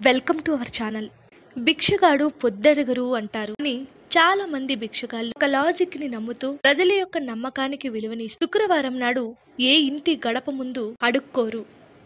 Welcome to our channel భిక్షగాడు పొద్దెడగరు అంటారు అని చాలా మంది భిక్షగాళ్ళు ఒక లాజిక్ ని నమ్ముతూ ప్రజల యొక్క నమ్మకానికి విలువని శుక్రవారం నాడు ఏ ఇంటి గడప ముందు అడుక్కోరు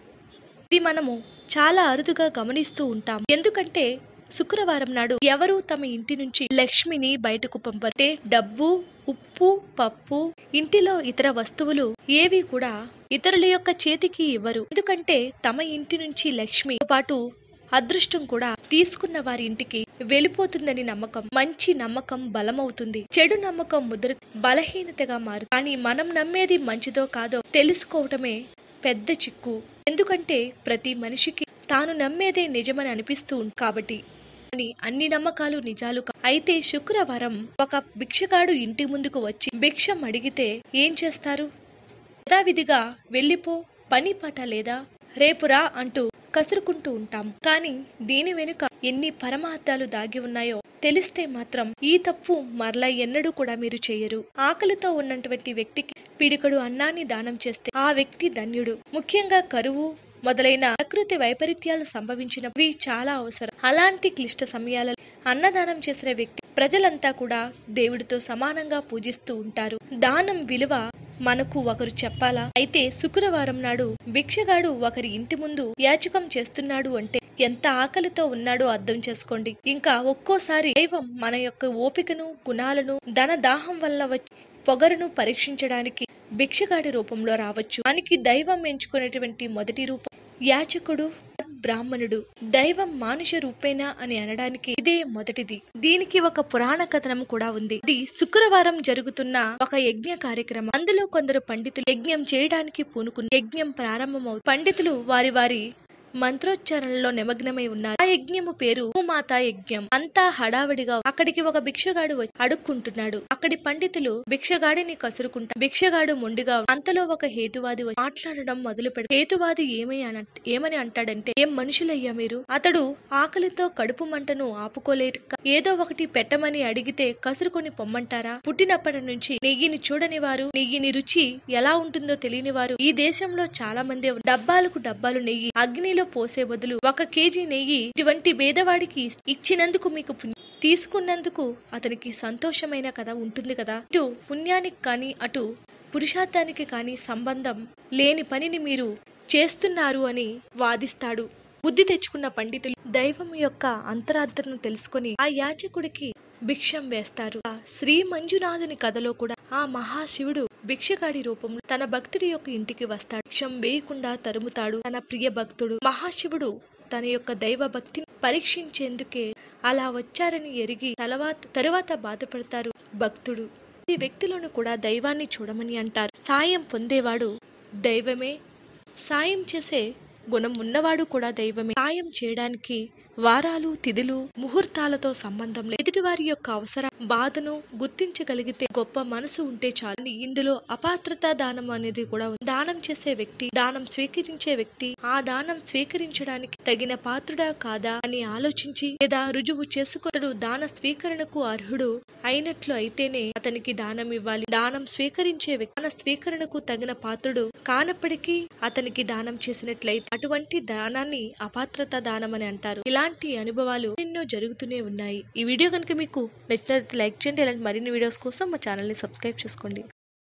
ఇది మనము చాలా అరుదుగా గమనిస్తూ ఉంటాం ఎందుకంటే శుక్రవారం నాడు ఎవరు తమ ఇంటి నుంచి లక్ష్మిని బయటకు పంపరంటే డబ్బు ఉప్పు పప్పు ఇంటిలో ఇతర వస్తువులు ఏవి కూడా ఇతరుల యొక్క చేతికి ఇవ్వరు ఎందుకంటే తమ ఇంటి నుంచి లక్ష్మి పాటు అదృష్టం కూడా తీసుకున్న వారి ఇంటికి వెళ్ళిపోతుందని నమ్మకం మంచి నమ్మకం బలమవుతుంది చెడు నమ్మకం ముద్ర బలహీనతగా మారు కానీ మనం నమ్మేది మంచిదో కాదో తెలుసుకోవటమే పెద్ద చిక్కు ఎందుకంటే ప్రతి మనిషికి తాను నమ్మేదే నిజమని అనిపిస్తూ ఉంది కాబట్టి అని అన్ని నమ్మకాలు నిజాలు కా- అయితే శుక్రవారం ఒక భిక్షగాడు ఇంటి ముందుకు వచ్చి భిక్షం అడిగితే ఏం చేస్తారు యథావిధిగా వెళ్ళిపో పని పాట లేదా రేపురా అంటూ కసురుకుంటూ ఉంటాం కానీ దీని వెనుక ఎన్ని పరమార్థాలు దాగి ఉన్నాయో తెలిస్తే మాత్రం ఈ తప్పు మరలా ఎన్నడూ కూడా మీరు చేయరు ఆకలితో ఉన్నటువంటి వ్యక్తికి పిడికడు అన్నాన్ని దానం చేస్తే ఆ వ్యక్తి ధన్యుడు ముఖ్యంగా కరువు మొదలైన ప్రకృతి వైపరీత్యాలు సంభవించినవి చాలా అవసరం అలాంటి క్లిష్ట సమయాలలో అన్నదానం చేసిన వ్యక్తి ప్రజలంతా కూడా దేవుడితో సమానంగా పూజిస్తూ ఉంటారు దానం విలువ మనకు ఒకరు చెప్పాలా అయితే శుక్రవారం నాడు భిక్షగాడు ఒకరి ఇంటి ముందు యాచకం చేస్తున్నాడు అంటే ఎంత ఆకలితో ఉన్నాడో అర్థం చేసుకోండి ఇంకా ఒక్కోసారి దైవం మన యొక్క ఓపికను గుణాలను ధన దాహం వల్ల వచ్చే పొగరును పరీక్షించడానికి భిక్షగాడి రూపంలో రావచ్చు మనకి దైవం ఎంచుకునేటువంటి మొదటి రూపం యాచకుడు బ్రాహ్మణుడు దైవం మానుష రూపేణ అని అనడానికి ఇదే మొదటిది దీనికి ఒక పురాణ కథనం కూడా ఉంది ఇది శుక్రవారం జరుగుతున్న ఒక యజ్ఞ కార్యక్రమం అందులో కొందరు పండితులు యజ్ఞం చేయడానికి పూనుకుని యజ్ఞం ప్రారంభమవుతుంది పండితులు వారి వారి మంత్రోచ్చారణలో నిమగ్నమై ఉన్నారు ఆ యజ్ఞము పేరు భూమాత యజ్ఞం అంతా హడావిడిగా అక్కడికి ఒక భిక్షగాడు వచ్చి అడుక్కుంటున్నాడు అక్కడి పండితులు భిక్షగాడిని కసురుకుంటా భిక్షగాడు మొండిగా అంతలో ఒక హేతువాది వచ్చి మాట్లాడడం మొదలు పెడు హేతువాది ఏమై అన- ఏమని అంటాడంటే ఏం మనుషులయ్యా మీరు అతడు ఆకలితో కడుపు మంటను ఆపుకోలేక ఏదో ఒకటి పెట్టమని అడిగితే కసురుకొని పొమ్మంటారా పుట్టినప్పటి నుంచి నెయ్యిని చూడని వారు నెయ్యిని రుచి ఎలా ఉంటుందో తెలియని వారు ఈ దేశంలో చాలా మంది ఉన్నారు. డబ్బాలకు డబ్బాలు నెయ్యి అగ్నిలో పోసే బదులు ఒక కేజీ నెయ్యి ఇటువంటి పేదవాడికి ఇచ్చినందుకు మీకు పుణ్యం తీసుకున్నందుకు అతనికి సంతోషమైన కదా ఉంటుంది కదా ఇటు పుణ్యానికి కానీ అటు పురుషార్థానికి కానీ సంబంధం లేని పనిని మీరు చేస్తున్నారు అని వాదిస్తాడు బుద్ధి తెచ్చుకున్న పండితులు దైవం యొక్క అంతరార్థను తెలుసుకొని ఆ యాచకుడికి భిక్షం వేస్తారు ఆ శ్రీ మంజునాథుని కథలో కూడా ఆ మహాశివుడు భిక్షగాడి రూపంలో తన భక్తుడి యొక్క ఇంటికి వస్తాడు భిక్షం వేయకుండా తరుముతాడు తన ప్రియ భక్తుడు మహాశివుడు తన యొక్క దైవ భక్తిని పరీక్షించేందుకే అలా వచ్చారని ఎరిగి తలవాత తరువాత బాధపడతారు భక్తుడు ఈ వ్యక్తిలోను కూడా దైవాన్ని చూడమని అంటారు సాయం పొందేవాడు దైవమే సాయం చేసే గుణం ఉన్నవాడు కూడా దైవమే సాయం చేయడానికి వారాలు తిథులు ముహూర్తాలతో సంబంధం లేదు ఎదుటివారి యొక్క అవసరం బాధను గుర్తించగలిగితే గొప్ప మనసు ఉంటే చాలు ఇందులో అపాత్రతా దానం అనేది కూడా ఉంది దానం చేసే వ్యక్తి దానం స్వీకరించే వ్యక్తి ఆ దానం స్వీకరించడానికి తగిన పాత్రుడా కాదా అని ఆలోచించి లేదా రుజువు చేసుకుతడు దాన స్వీకరణకు అర్హుడు అయినట్లు అయితేనే అతనికి దానం ఇవ్వాలి దానం స్వీకరించే వ్యక్తి దాన స్వీకరణకు తగిన పాత్రుడు కానప్పటికీ అతనికి దానం చేసినట్లయితే అటువంటి దానాన్ని అపాత్రత దానం అని అంటారు ఇలాంటి అనుభవాలు ఎన్నో జరుగుతూనే ఉన్నాయి ఈ వీడియో కనుక మీకు నచ్చినట్లయితే లైక్ చేయండి ఇలాంటి మరిన్ని వీడియోస్ కోసం మా ఛానల్ ని సబ్స్క్రైబ్ చేసుకోండి